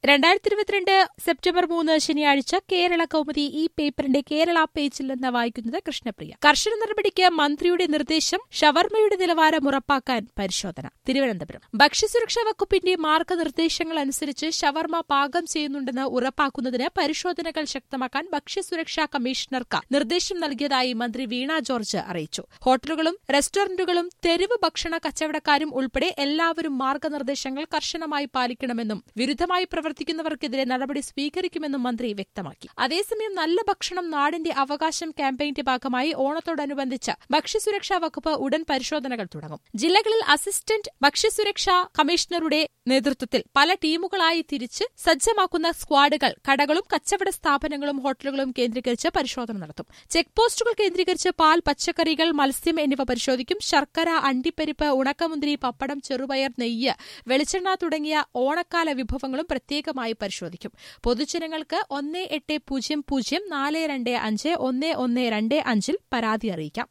രണ്ടായിരത്തി ഇരുപത്തിരണ്ട് സെപ്റ്റംബർ മൂന്ന് ശനിയാഴ്ച കേരള കൗമുദി ഈ പേപ്പറിന്റെ കേരള പേജിൽ നിന്ന് വായിക്കുന്നത് കൃഷ്ണപ്രിയ കർശന നടപടിക്ക് മന്ത്രിയുടെ നിർദ്ദേശം ഷവർമയുടെ നിലവാരം ഉറപ്പാക്കാൻ പരിശോധന തിരുവനന്തപുരം ഭക്ഷ്യസുരക്ഷാ വകുപ്പിന്റെ മാർഗനിർദ്ദേശങ്ങൾ അനുസരിച്ച് ഷവർമ പാകം ചെയ്യുന്നുണ്ടെന്ന് ഉറപ്പാക്കുന്നതിന് പരിശോധനകൾ ശക്തമാക്കാൻ ഭക്ഷ്യസുരക്ഷാ കമ്മീഷണർക്ക് നിർദ്ദേശം നൽകിയതായി മന്ത്രി വീണ ജോർജ് അറിയിച്ചു ഹോട്ടലുകളും റെസ്റ്റോറന്റുകളും തെരുവ് ഭക്ഷണ കച്ചവടക്കാരും ഉൾപ്പെടെ എല്ലാവരും മാർഗനിർദ്ദേശങ്ങൾ കർശനമായി പാലിക്കണമെന്നും വിരുദ്ധമായി പ്രവർത്തിക്കുന്നവർക്കെതിരെ നടപടി സ്വീകരിക്കുമെന്നും മന്ത്രി വ്യക്തമാക്കി അതേസമയം നല്ല ഭക്ഷണം നാടിന്റെ അവകാശം ക്യാമ്പയിന്റെ ഭാഗമായി ഓണത്തോടനുബന്ധിച്ച് ഭക്ഷ്യസുരക്ഷാ വകുപ്പ് ഉടൻ പരിശോധനകൾ തുടങ്ങും ജില്ലകളിൽ അസിസ്റ്റന്റ് ഭക്ഷ്യസുരക്ഷാ കമ്മീഷണറുടെ നേതൃത്വത്തിൽ പല ടീമുകളായി തിരിച്ച് സജ്ജമാക്കുന്ന സ്ക്വാഡുകൾ കടകളും കച്ചവട സ്ഥാപനങ്ങളും ഹോട്ടലുകളും കേന്ദ്രീകരിച്ച് പരിശോധന നടത്തും ചെക്ക് പോസ്റ്റുകൾ കേന്ദ്രീകരിച്ച് പാൽ പച്ചക്കറികൾ മത്സ്യം എന്നിവ പരിശോധിക്കും ശർക്കര അണ്ടിപ്പരിപ്പ് ഉണക്കമുന്തിരി പപ്പടം ചെറുപയർ നെയ്യ് വെളിച്ചെണ്ണ തുടങ്ങിയ ഓണക്കാല വിഭവങ്ങളും പ്രത്യേകമായി പരിശോധിക്കും പൊതുജനങ്ങൾക്ക് ഒന്ന് എട്ട് പൂജ്യം പൂജ്യം നാല് രണ്ട് അഞ്ച് ഒന്ന് ഒന്ന് രണ്ട് അഞ്ചിൽ പരാതി അറിയിക്കാം